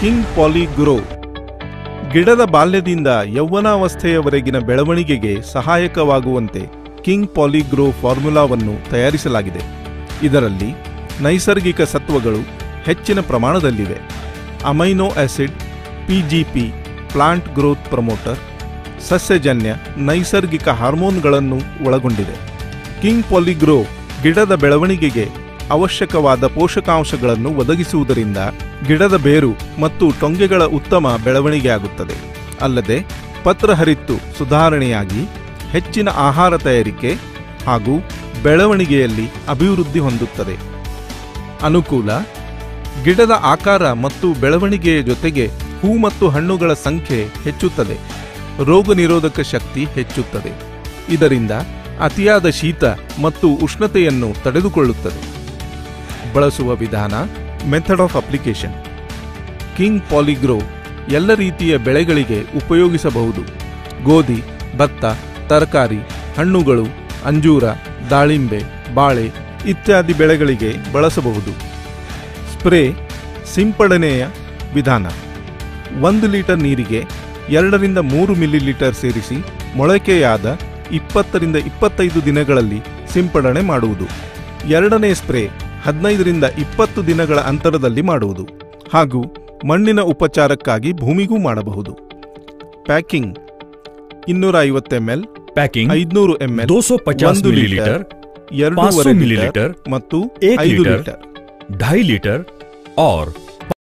king ಪಾಲಿಗ್ರೋ ಗಿಡದ ಬಾಲ್ಯದಿಂದ ಯೌವನಾವಸ್ಥೆಯವರೆಗಿನ ಬೆಳವಣಿಗೆಗೆ ಸಹಾಯಕವಾಗುವಂತೆ king ಪಾಲಿಗ್ರೋ ಫಾರ್ಮುಲಾವನ್ನು ತಯಾರಿಸಲಾಗಿದೆ ಇದರಲ್ಲಿ ನೈಸರ್ಗಿಕ ಸತ್ವಗಳು ಹೆಚ್ಚಿನ ಪ್ರಮಾಣದಲ್ಲಿವೆ amino acid PGP plant growth promoter ಸಸ್ಯಜನ್ಯ ನೈಸರ್ಗಿಕ ಹಾರ್ಮೋನ್ಗಳನ್ನು ಒಳಗೊಂಡಿದೆ ಕಿಂಗ್ ಪಾಲಿಗ್ರೋ ಗಿಡದ ಬೆಳವಣಿಗೆಗೆ ಅವಶ್ಯಕವಾದ ಪೋಷಕಾಂಶಗಳನ್ನು ಒದಗಿಸುವುದರಿಂದ ಗಿಡದ ಬೇರು ಮತ್ತು ಟೊಂಗೆಗಳ ಉತ್ತಮ ಬೆಳವಣಿಗೆಯಾಗುತ್ತದೆ ಅಲ್ಲದೆ ಪತ್ರಹರಿತ್ತು ಸುಧಾರಣೆಯಾಗಿ ಹೆಚ್ಚಿನ ಆಹಾರ ತಯಾರಿಕೆ ಹಾಗೂ ಬೆಳವಣಿಗೆಯಲ್ಲಿ ಅಭಿವೃದ್ಧಿ ಹೊಂದುತ್ತದೆ ಅನುಕೂಲ ಗಿಡದ ಆಕಾರ ಮತ್ತು ಬೆಳವಣಿಗೆಯ ಜೊತೆಗೆ ಹೂ ಮತ್ತು ಹಣ್ಣುಗಳ ಸಂಖ್ಯೆ ಹೆಚ್ಚುತ್ತದೆ ರೋಗ ನಿರೋಧಕ ಶಕ್ತಿ ಹೆಚ್ಚುತ್ತದೆ ಇದರಿಂದ ಅತಿಯಾದ ಶೀತ ಮತ್ತು ಉಷ್ಣತೆಯನ್ನು ತಡೆದುಕೊಳ್ಳುತ್ತದೆ ಬಳಸುವ ವಿಧಾನ method of application king Polygro ಎಲ್ಲ ರೀತಿಯ ಬೆಳೆಗಳಿಗೆ ಉಪಯೋಗಿಸಬಹುದು ಗೋಧಿ ಭತ್ತ ತರಕಾರಿ ಹಣ್ಣುಗಳು ಅಂಜೂರ ದಾಳಿಂಬೆ ಬಾಳೆ ಇತ್ಯಾದಿ ಬೆಳೆಗಳಿಗೆ ಬಳಸಬಹುದು ಸ್ಪ್ರೇ ಸಿಂಪಡಣೆಯ ವಿಧಾನ ಒಂದು ಲೀಟರ್ ನೀರಿಗೆ ಎರಡರಿಂದ ಮೂರು ಮಿಲಿಲೀಟರ್ ಸೇರಿಸಿ ಮೊಳಕೆಯಾದ ಇಪ್ಪತ್ತರಿಂದ ಇಪ್ಪತ್ತೈದು ದಿನಗಳಲ್ಲಿ ಸಿಂಪಡಣೆ ಮಾಡುವುದು ಎರಡನೇ ಸ್ಪ್ರೇ ಹದಿನೈದರಿಂದ ಇಪ್ಪತ್ತು ದಿನಗಳ ಅಂತರದಲ್ಲಿ ಮಾಡುವುದು ಹಾಗೂ ಮಣ್ಣಿನ ಉಪಚಾರಕ್ಕಾಗಿ ಭೂಮಿಗೂ ಮಾಡಬಹುದು ಪ್ಯಾಕಿಂಗ್ ಇನ್ನೂರ ಐವತ್ತು ಎಂಎಲ್ पैकिंग ಐದ್ನೂರು ಎಂಎಲ್ 250 ಒಂದು मिलीलीटर ಎರಡೂವರೆ 500 ಲೀಟರ್ मिलीलीटर ಮತ್ತು एक ಐದು ಲೀಟರ್, ಲೀಟರ್ ढाई लीटर और